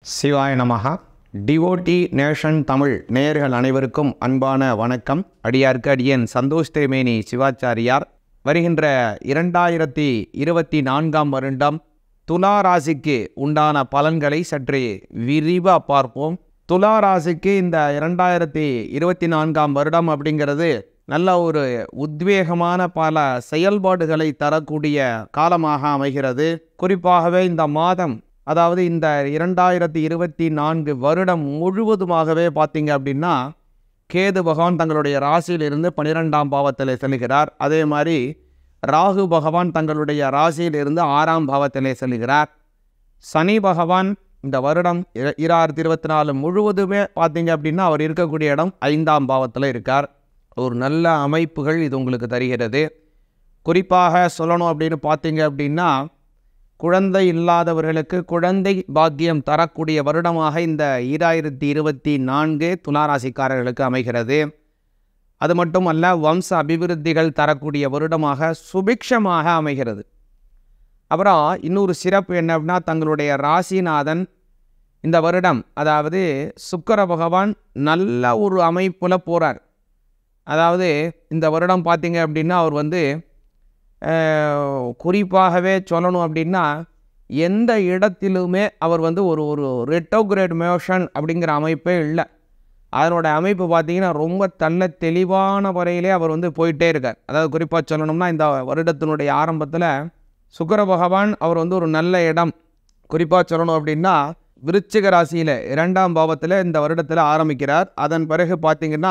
சிவாய நமஹா DOT nation Tamil நேயர்கள் அனைவருக்கும் அன்பான வணக்கம் அடியார்க்கு அடியேன் சந்தோஷ் தேமேனி சிவாச்சாரியார் வருகின்ற இரண்டாயிரத்தி இருபத்தி நான்காம் வருடம் துலா ராசிக்கு உண்டான பலன்களை சற்று விரிவாக பார்ப்போம் துலா ராசிக்கு இந்த இரண்டாயிரத்தி இருபத்தி நான்காம் வருடம் அப்படிங்கிறது நல்ல ஒரு உத்வேகமான பல செயல்பாடுகளை தரக்கூடிய காலமாக அமைகிறது குறிப்பாகவே இந்த மாதம் அதாவது இந்த இரண்டாயிரத்தி இருபத்தி நான்கு வருடம் முழுவதுமாகவே பார்த்தீங்க அப்படின்னா கேது பகவான் தங்களுடைய ராசியிலிருந்து பன்னிரெண்டாம் பாவத்தில் செல்கிறார் அதே மாதிரி ராகு பகவான் தங்களுடைய ராசியிலிருந்து ஆறாம் பாவத்திலே செல்கிறார் சனி பகவான் இந்த வருடம் இர- இராயிரத்தி இருபத்தி நாலு முழுவதுமே பார்த்தீங்க அப்படின்னா அவர் இருக்கக்கூடிய இடம் ஐந்தாம் பாவத்தில் இருக்கார் ஒரு நல்ல அமைப்புகள் இது உங்களுக்கு தருகிறது குறிப்பாக சொல்லணும் அப்படின்னு பார்த்தீங்க அப்படின்னா குழந்தை இல்லாதவர்களுக்கு குழந்தை பாக்கியம் தரக்கூடிய வருடமாக இந்த ஈராயிரத்தி இருபத்தி நான்கு துளாராசிக்காரர்களுக்கு அமைகிறது அது மட்டுமல்ல வம்ச அபிவிருத்திகள் தரக்கூடிய வருடமாக சுபிக்ஷமாக அமைகிறது அப்புறம் இன்னொரு சிறப்பு என்ன அப்படின்னா தங்களுடைய ராசிநாதன் இந்த வருடம் அதாவது சுக்கிர பகவான் நல்ல ஒரு அமைப்பில் போகிறார் அதாவது இந்த வருடம் பார்த்தீங்க அப்படின்னா அவர் வந்து அஹ், குறிப்பாகவே சொல்லணும் அப்படின்னா எந்த இடத்திலுமே அவர் வந்து ஒரு ஒரு ரெட்டோகிரேட் மோஷன் அப்படிங்கிற அமைப்பே இல்லை அதனோட அமைப்பு பார்த்தீங்கன்னா ரொம்ப தள்ள தெளிவான முறையிலே அவர் வந்து போயிட்டே இருக்கார் அதாவது குறிப்பாக சொல்லணும்னா இந்த வருடத்தினுடைய ஆரம்பத்தில் சுக்கிர பகவான் அவர் வந்து ஒரு நல்ல இடம் குறிப்பாக சொல்லணும் அப்படின்னா விருச்சிக ராசியில் இரண்டாம் பாவத்தில் இந்த வருடத்தில் ஆரம்பிக்கிறார் அதன் பிறகு பார்த்தீங்கன்னா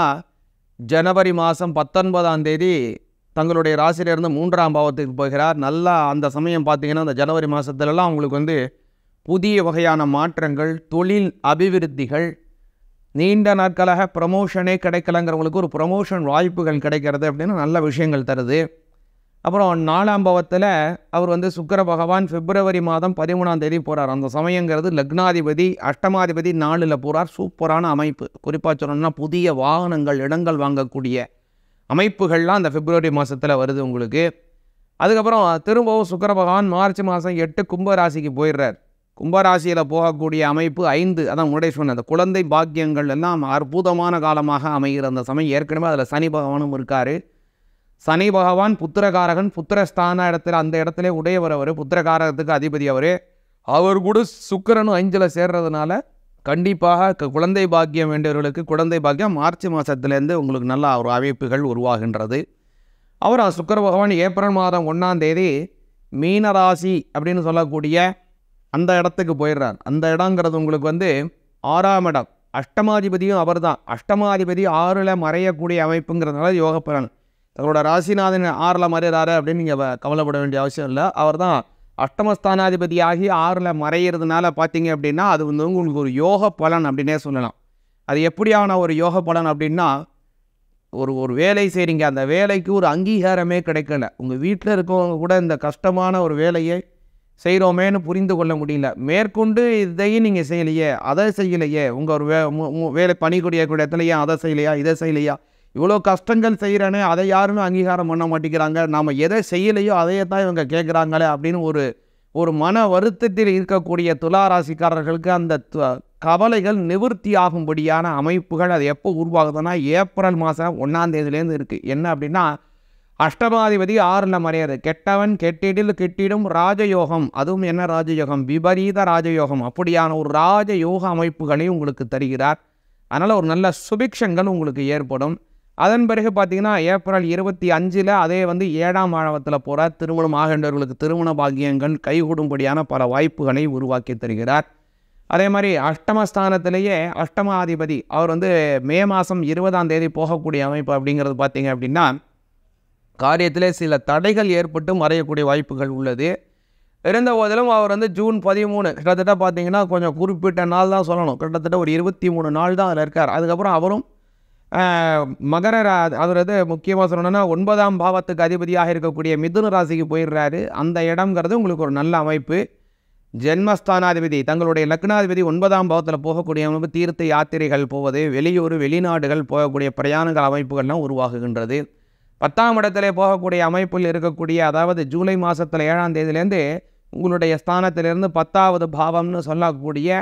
ஜனவரி மாதம் பத்தொன்பதாம் தேதி தங்களுடைய ராசியிலிருந்து மூன்றாம் பாவத்துக்கு போகிறார் நல்லா அந்த சமயம் பார்த்தீங்கன்னா அந்த ஜனவரி மாதத்துலலாம் அவங்களுக்கு வந்து புதிய வகையான மாற்றங்கள் தொழில் அபிவிருத்திகள் நீண்ட நாட்களாக ப்ரமோஷனே கிடைக்கலங்கிறவங்களுக்கு ஒரு ப்ரமோஷன் வாய்ப்புகள் கிடைக்கிறது அப்படின்னு நல்ல விஷயங்கள் தருது அப்புறம் நாலாம் பாவத்தில் அவர் வந்து சுக்கிர பகவான் பிப்ரவரி மாதம் பதிமூணாம் தேதி போகிறார் அந்த சமயங்கிறது லக்னாதிபதி அஷ்டமாதிபதி நாளில் போகிறார் சூப்பரான அமைப்பு குறிப்பாக சொல்லணும்னா புதிய வாகனங்கள் இடங்கள் வாங்கக்கூடிய அமைப்புகள்லாம் அந்த பிப்ரவரி மாதத்தில் வருது உங்களுக்கு அதுக்கப்புறம் திரும்பவும் சுக்கிர பகவான் மார்ச் மாதம் எட்டு கும்பராசிக்கு போயிடுறார் கும்பராசியில் போகக்கூடிய அமைப்பு ஐந்து அதான் முன்னாடியே சொன்னேன் அந்த குழந்தை பாக்கியங்கள் எல்லாம் அற்புதமான காலமாக அமைகிற அந்த சமயம் ஏற்கனவே அதில் சனி பகவானும் இருக்கார் சனி பகவான் புத்திரகாரகன் புத்திரஸ்தான இடத்துல அந்த இடத்துல உடையவர் அவர் புத்திரகாரகத்துக்கு அதிபதி அவர் அவர் கூட சுக்கிரனும் அஞ்சில் சேர்றதுனால கண்டிப்பாக க- குழந்தை பாக்கியம் வேண்டியவர்களுக்கு குழந்தை பாக்கியம் மார்ச் மாதத்துலேருந்து உங்களுக்கு நல்ல ஒரு அமைப்புகள் உருவாகின்றது அவர் சுக்கிர பகவான் ஏப்ரல் மாதம் ஒன்றாம் தேதி மீனராசி அப்படின்னு சொல்லக்கூடிய அந்த இடத்துக்கு போயிடுறார் அந்த இடங்கிறது உங்களுக்கு வந்து ஆறாம் இடம் அஷ்டமாதிபதியும் அவர்தான் அஷ்டமாதிபதி ஆறில் மறையக்கூடிய அமைப்புங்கிறதுனால யோக பலன் தங்களோட ராசிநாதன் ஆறில் மறையிறாரு அப்படின்னு நீங்கள் கவலைப்பட வேண்டிய அவசியம் இல்லை அவர் தான் அஷ்டமஸ்தானாதிபதி ஆகி ஆறில் மறையிறதுனால பார்த்தீங்க அப்படின்னா அது வந்து உங்களுக்கு ஒரு யோக பலன் அப்படின்னே சொல்லலாம் அது எப்படியான ஒரு யோக பலன் அப்படின்னா ஒரு ஒரு வேலை செய்கிறீங்க அந்த வேலைக்கு ஒரு அங்கீகாரமே கிடைக்கல உங்கள் வீட்டில் இருக்கவங்க கூட இந்த கஷ்டமான ஒரு வேலையை செய்கிறோமேன்னு புரிந்து கொள்ள முடியல மேற்கொண்டு இதையும் நீங்கள் செய்யலையே அதை செய்யலையே உங்கள் ஒரு வே மு- மு- வேலை பணிக்கூடிய இடத்துல ஏன் அதை செய்யலையா இதை செய்யலையா இவ்வளோ கஷ்டங்கள் செய்கிறேனே அதை யாருமே அங்கீகாரம் பண்ண மாட்டேங்கிறாங்க நாம் எதை செய்யலையோ அதையே தான் இவங்க கேட்குறாங்களே அப்படின்னு ஒரு ஒரு மன வருத்தத்தில் இருக்கக்கூடிய துலா ராசிக்காரர்களுக்கு அந்த து- கவலைகள் நிவர்த்தி ஆகும்படியான அமைப்புகள் அது எப்போ உருவாகுதுன்னா ஏப்ரல் மாதம் ஒன்றாம் தேதியிலேருந்து இருக்குது என்ன அப்படின்னா அஷ்டமாதிபதி ஆறில் மறையாது கெட்டவன் கெட்டிடில் கெட்டிடும் ராஜயோகம் அதுவும் என்ன ராஜயோகம் விபரீத ராஜயோகம் அப்படியான ஒரு ராஜயோக அமைப்புகளை உங்களுக்கு தருகிறார் அதனால் ஒரு நல்ல சுபிக்ஷங்கள் உங்களுக்கு ஏற்படும் அதன் பிறகு பார்த்தீங்கன்னா ஏப்ரல் இருபத்தி அஞ்சில் அதே வந்து ஏழாம் ஆழவத்தில் போகிற திருமணம் ஆகின்றவர்களுக்கு திருமண பாக்கியங்கள் கைகூடும்படியான பல வாய்ப்புகளை உருவாக்கி தருகிறார் அதே மாதிரி அஷ்டமஸ்தானத்திலேயே அஷ்டமாதிபதி அவர் வந்து மே மாதம் இருபதாம் தேதி போகக்கூடிய அமைப்பு அப்படிங்கிறது பார்த்தீங்க அப்படின்னா காரியத்திலே சில தடைகள் ஏற்பட்டு மறையக்கூடிய வாய்ப்புகள் உள்ளது இருந்த போதிலும் அவர் வந்து ஜூன் பதிமூணு கிட்டத்தட்ட பார்த்தீங்கன்னா கொஞ்சம் குறிப்பிட்ட நாள் தான் சொல்லணும் கிட்டத்தட்ட ஒரு இருபத்தி மூணு நாள் தான் அதில் இருக்கார் அதுக்கப்புறம் அவரும் ஆஹ், மகர ரா- அவர் வந்து முக்கியமாக சொல்லணும்னா ஒன்பதாம் பாவத்துக்கு அதிபதியாக இருக்கக்கூடிய மிதுன ராசிக்கு போயிடுறாரு அந்த இடம்ங்கிறது உங்களுக்கு ஒரு நல்ல அமைப்பு ஜென்மஸ்தானாதிபதி தங்களுடைய லக்னாதிபதி ஒன்பதாம் பாவத்தில் போகக்கூடிய அமைப்பு தீர்த்த யாத்திரைகள் போவது வெளியூர் வெளிநாடுகள் போகக்கூடிய பிரயாணங்கள் அமைப்புகள்லாம் உருவாகுகின்றது பத்தாம் இடத்திலே போகக்கூடிய அமைப்பில் இருக்கக்கூடிய அதாவது ஜூலை மாதத்தில் ஏழாம் தேதியிலேருந்து உங்களுடைய ஸ்தானத்திலிருந்து பத்தாவது பாவம்னு சொல்லக்கூடிய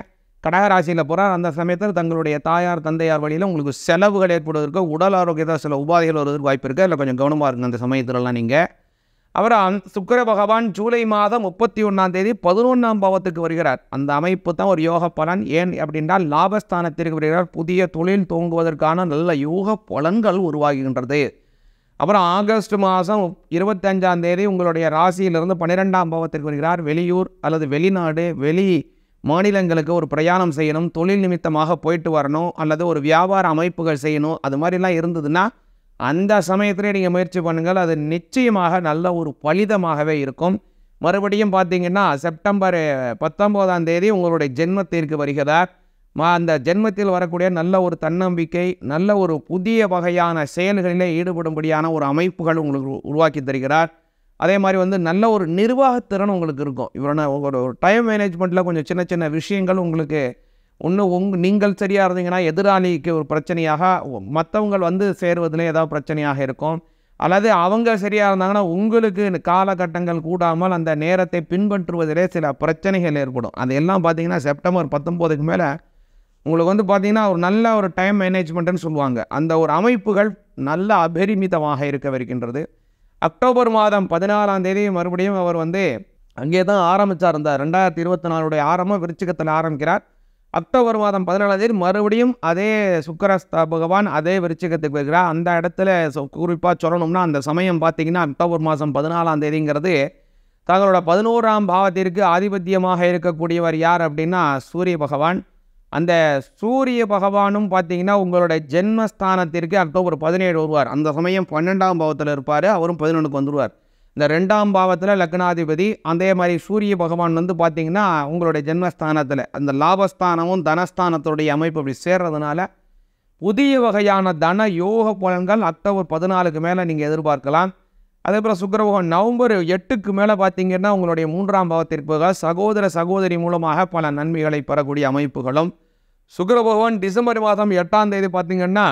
கடகராசியில் போகிறார் அந்த சமயத்தில் தங்களுடைய தாயார் தந்தையார் வழியில் உங்களுக்கு செலவுகள் ஏற்படுவதற்கு உடல் ஆரோக்கியத்தில் சில உபாதைகள் வருவதற்கு வாய்ப்பு இருக்குது அதில் கொஞ்சம் கவனமாக இருக்குங்க அந்த சமயத்துலலாம் நீங்கள் அப்புறம் சுக்கிர பகவான் ஜூலை மாதம் முப்பத்தி ஒன்றாம் தேதி பதினொன்றாம் பாவத்துக்கு வருகிறார் அந்த அமைப்பு தான் ஒரு யோக பலன் ஏன் அப்படின்றால் லாபஸ்தானத்திற்கு வருகிறார் புதிய தொழில் துவங்குவதற்கான நல்ல யோக பலன்கள் உருவாகின்றது அப்புறம் ஆகஸ்ட் மாதம் இருபத்தஞ்சாம் தேதி உங்களுடைய ராசியிலிருந்து பன்னிரெண்டாம் பாவத்திற்கு வருகிறார் வெளியூர் அல்லது வெளிநாடு வெளி மாநிலங்களுக்கு ஒரு பிரயாணம் செய்யணும் தொழில் நிமித்தமாக போயிட்டு வரணும் அல்லது ஒரு வியாபார அமைப்புகள் செய்யணும் அது மாதிரிலாம் இருந்ததுன்னா அந்த சமயத்திலே நீங்கள் முயற்சி பண்ணுங்கள் அது நிச்சயமாக நல்ல ஒரு பலிதமாகவே இருக்கும் மறுபடியும் பார்த்தீங்கன்னா செப்டம்பர் பத்தொம்போதாம் தேதி உங்களுடைய ஜென்மத்திற்கு வருகிறார் மா அந்த ஜென்மத்தில் வரக்கூடிய நல்ல ஒரு தன்னம்பிக்கை நல்ல ஒரு புதிய வகையான செயல்களிலே ஈடுபடும்படியான ஒரு அமைப்புகள் உங்களுக்கு உருவாக்கி தருகிறார் அதே மாதிரி வந்து நல்ல ஒரு நிர்வாகத்திறன் உங்களுக்கு இருக்கும் இவரோட ஒரு டைம் மேனேஜ்மெண்ட்டில் கொஞ்சம் சின்ன சின்ன விஷயங்கள் உங்களுக்கு ஒன்று உங் நீங்கள் சரியாக இருந்தீங்கன்னா எதிராளிக்கு ஒரு பிரச்சனையாக மற்றவங்க வந்து சேருவதில் ஏதாவது பிரச்சனையாக இருக்கும் அல்லது அவங்க சரியாக இருந்தாங்கன்னா உங்களுக்கு காலகட்டங்கள் கூடாமல் அந்த நேரத்தை பின்பற்றுவதிலே சில பிரச்சனைகள் ஏற்படும் அதெல்லாம் பார்த்தீங்கன்னா செப்டம்பர் பத்தொம்போதுக்கு மேலே உங்களுக்கு வந்து பார்த்தீங்கன்னா ஒரு நல்ல ஒரு டைம் மேனேஜ்மெண்ட்டுன்னு சொல்லுவாங்க அந்த ஒரு அமைப்புகள் நல்ல அபரிமிதமாக இருக்கவிருக்கின்றது அக்டோபர் மாதம் பதினாறாம் தேதி மறுபடியும் அவர் வந்து அங்கே தான் ஆரம்பித்தார் இந்த ரெண்டாயிரத்தி இருபத்தி நாலுடைய ஆரம்பம் விருச்சிகத்தில் ஆரம்பிக்கிறார் அக்டோபர் மாதம் பதினாலாம் தேதி மறுபடியும் அதே சுக்கரஸ்த பகவான் அதே விருச்சிகத்துக்கு வருகிறார் அந்த இடத்துல குறிப்பாக சொல்லணும்னா அந்த சமயம் பார்த்தீங்கன்னா அக்டோபர் மாதம் பதினாலாம் தேதிங்கிறது தங்களோட பதினோராம் பாவத்திற்கு ஆதிபத்தியமாக இருக்கக்கூடியவர் யார் அப்படின்னா சூரிய பகவான் அந்த சூரிய பகவானும் பார்த்தீங்கன்னா உங்களுடைய ஜென்மஸ்தானத்திற்கு அக்டோபர் பதினேழு வருவார் அந்த சமயம் பன்னெண்டாம் பாவத்தில் இருப்பார் அவரும் பதினொன்றுக்கு வந்துடுவார் இந்த ரெண்டாம் பாவத்தில் லக்னாதிபதி அதே மாதிரி சூரிய பகவான் வந்து பார்த்தீங்கன்னா உங்களுடைய ஜென்மஸ்தானத்தில் அந்த லாபஸ்தானமும் தனஸ்தானத்துடைய அமைப்பு அப்படி சேர்றதுனால புதிய வகையான தன யோக பலன்கள் அக்டோபர் பதினாலுக்கு மேலே நீங்கள் எதிர்பார்க்கலாம் அதே போல் சுக்கரபகவான் நவம்பர் எட்டுக்கு மேலே பார்த்தீங்கன்னா உங்களுடைய மூன்றாம் பாவத்திற்கு சகோதர சகோதரி மூலமாக பல நன்மைகளை பெறக்கூடிய அமைப்புகளும் சுக்கர பகவான் டிசம்பர் மாதம் எட்டாம் தேதி பார்த்தீங்கன்னா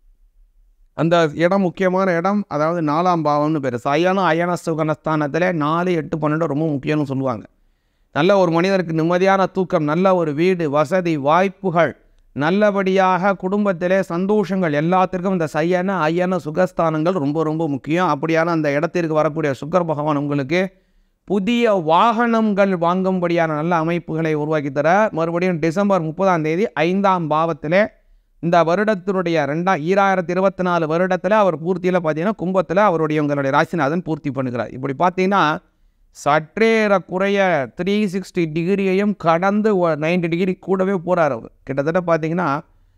அந்த இடம் முக்கியமான இடம் அதாவது நாலாம் பாவம்னு பேர் சயன அயன சுகனஸ்தானத்தில் நாலு எட்டு பன்னெண்டு ரொம்ப முக்கியம்னு சொல்லுவாங்க நல்ல ஒரு மனிதருக்கு நிம்மதியான தூக்கம் நல்ல ஒரு வீடு வசதி வாய்ப்புகள் நல்லபடியாக குடும்பத்திலே சந்தோஷங்கள் எல்லாத்திற்கும் இந்த சையன ஐயன சுகஸ்தானங்கள் ரொம்ப ரொம்ப முக்கியம் அப்படியான அந்த இடத்திற்கு வரக்கூடிய சுக்கர் பகவான் உங்களுக்கு புதிய வாகனங்கள் வாங்கும்படியான நல்ல அமைப்புகளை உருவாக்கி தர மறுபடியும் டிசம்பர் முப்பதாம் தேதி ஐந்தாம் பாவத்திலே இந்த வருடத்தினுடைய ரெண்டா ஈராயிரத்தி இருபத்தி நாலு வருடத்தில் அவர் பூர்த்தியில் பார்த்தீங்கன்னா கும்பத்தில் அவருடைய உங்களுடைய ராசிநாதன் பூர்த்தி பண்ணுகிறார் இப்படி பார்த்தீங்கன்னா சற்றேற குறைய த்ரீ சிக்ஸ்டி டிகிரியையும் கடந்து நைன்டி டிகிரி கூடவே போகிறார் அவர் கிட்டத்தட்ட பார்த்தீங்கன்னா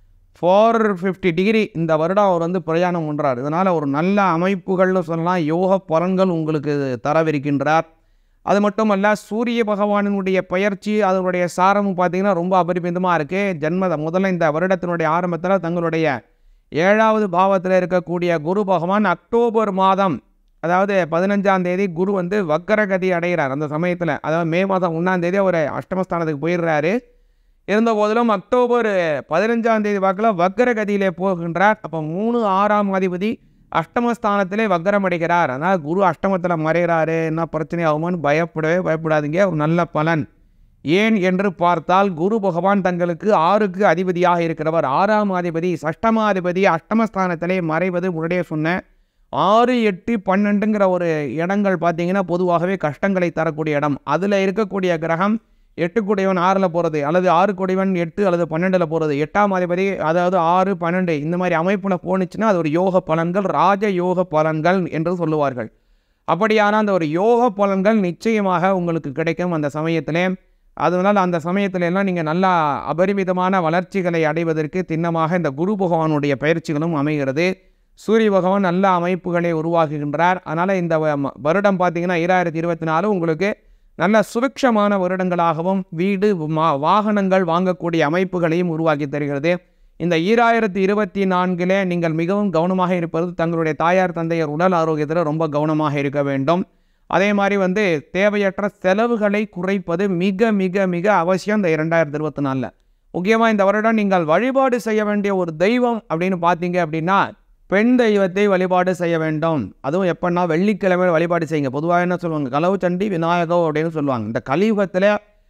ஃபோர் ஃபிஃப்டி டிகிரி இந்த வருடம் அவர் வந்து பிரயாணம் பண்ணுறார் இதனால் ஒரு நல்ல அமைப்புகள்னு சொல்லலாம் யோக பலன்கள் உங்களுக்கு தரவிருக்கின்றார் அது மட்டுமல்ல சூரிய பகவானினுடைய பயிற்சி அதனுடைய சாரமும் பார்த்தீங்கன்னா ரொம்ப அபரிமிதமாக இருக்குது ஜென்ம முதல்ல இந்த வருடத்தினுடைய ஆரம்பத்தில் தங்களுடைய ஏழாவது பாவத்தில் இருக்கக்கூடிய குரு பகவான் அக்டோபர் மாதம் அதாவது பதினஞ்சாம் தேதி குரு வந்து வக்கரகதி அடைகிறார் அந்த சமயத்தில் அதாவது மே மாதம் ஒன்றாம் தேதி அவர் அஷ்டமஸ்தானத்துக்கு போயிடுறாரு இருந்த போதிலும் அக்டோபர் பதினஞ்சாம் தேதி வாக்கில் வக்கரகதியிலே போகின்றார் அப்போ மூணு ஆறாம் அதிபதி அஷ்டமஸ்தானத்திலே வக்கரம் அடைகிறார் அதனால் குரு அஷ்டமத்தில் மறைகிறாரு என்ன பிரச்சனை ஆகுமான்னு பயப்படவே பயப்படாதீங்க ஒரு நல்ல பலன் ஏன் என்று பார்த்தால் குரு பகவான் தங்களுக்கு ஆறுக்கு அதிபதியாக இருக்கிறவர் ஆறாம் அதிபதி சஷ்டமாதிபதி அஷ்டமஸ்தானத்திலே மறைவது முன்னாடியே சொன்னேன் ஆறு எட்டு பன்னெண்டுங்கிற ஒரு இடங்கள் பார்த்தீங்கன்னா பொதுவாகவே கஷ்டங்களை தரக்கூடிய இடம் அதில் இருக்கக்கூடிய கிரகம் எட்டு கூடையவன் ஆறில் போகிறது அல்லது ஆறு கூடையவன் எட்டு அல்லது பன்னெண்டில் போகிறது எட்டாம் அதிபதி அதாவது ஆறு பன்னெண்டு இந்த மாதிரி அமைப்பில் போணுச்சுன்னா அது ஒரு யோக பலன்கள் ராஜ யோக பலன்கள் என்று சொல்லுவார்கள் அப்படியான அந்த ஒரு யோக பலன்கள் நிச்சயமாக உங்களுக்கு கிடைக்கும் அந்த சமயத்திலே அதனால் அந்த சமயத்துல எல்லாம் நீங்கள் நல்லா அபரிமிதமான வளர்ச்சிகளை அடைவதற்கு திண்ணமாக இந்த குரு பகவானுடைய பயிற்சிகளும் அமைகிறது சூரிய பகவான் நல்ல அமைப்புகளை உருவாக்குகின்றார் அதனால் இந்த வ- வருடம் பார்த்தீங்கன்னா ஈராயிரத்தி இருபத்தி நாலு உங்களுக்கு நல்ல சுபிக்ஷமான வருடங்களாகவும் வீடு மா வாகனங்கள் வாங்கக்கூடிய அமைப்புகளையும் உருவாக்கி தருகிறது இந்த ஈராயிரத்தி இருபத்தி நான்கிலே நீங்கள் மிகவும் கவனமாக இருப்பது தங்களுடைய தாயார் தந்தையர் உடல் ஆரோக்கியத்தில் ரொம்ப கவனமாக இருக்க வேண்டும் அதே மாதிரி வந்து தேவையற்ற செலவுகளை குறைப்பது மிக மிக மிக அவசியம் இந்த இரண்டாயிரத்தி இருபத்தி நாலில் முக்கியமாக இந்த வருடம் நீங்கள் வழிபாடு செய்ய வேண்டிய ஒரு தெய்வம் அப்படின்னு பார்த்தீங்க அப்படின்னா பெண் தெய்வத்தை வழிபாடு செய்ய வேண்டும் அதுவும் எப்படின்னா வெள்ளிக்கிழமை வழிபாடு செய்யுங்க பொதுவாக என்ன சொல்லுவாங்க களவு சண்டி விநாயகர் அப்படின்னு சொல்லுவாங்க இந்த கலியுகத்தில்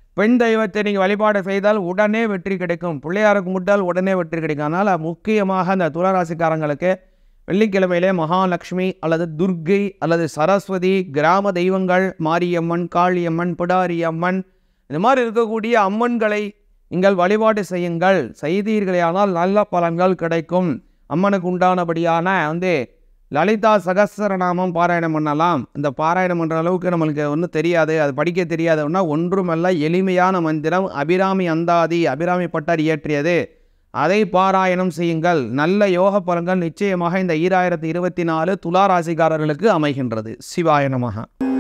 பெண் தெய்வத்தை நீங்கள் வழிபாடு செய்தால் உடனே வெற்றி கிடைக்கும் பிள்ளையாரை கும்பிட்டால் உடனே வெற்றி கிடைக்கும் அதனால் முக்கியமாக அந்த துளராசிக்காரங்களுக்கு வெள்ளிக்கிழமையிலே மகாலட்சுமி அல்லது துர்க்கை அல்லது சரஸ்வதி கிராம தெய்வங்கள் மாரியம்மன் காளியம்மன் பிடாரியம்மன் இந்த மாதிரி இருக்கக்கூடிய அம்மன்களை நீங்கள் வழிபாடு செய்யுங்கள் செய்தீர்களேயானால் நல்ல பலன்கள் கிடைக்கும் அம்மனுக்கு உண்டானபடியான வந்து லலிதா சகஸ்ரநாமம் பாராயணம் பண்ணலாம் இந்த பாராயணம் பண்ணுற அளவுக்கு நம்மளுக்கு ஒன்றும் தெரியாது அது படிக்க தெரியாதுன்னா ஒன்றுமல்ல எளிமையான மந்திரம் அபிராமி அந்தாதி அபிராமி பட்டர் இயற்றியது அதை பாராயணம் செய்யுங்கள் நல்ல யோக பலன்கள் நிச்சயமாக இந்த ஈராயிரத்தி இருபத்தி நாலு துலா ராசிக்காரர்களுக்கு அமைகின்றது சிவாய நமக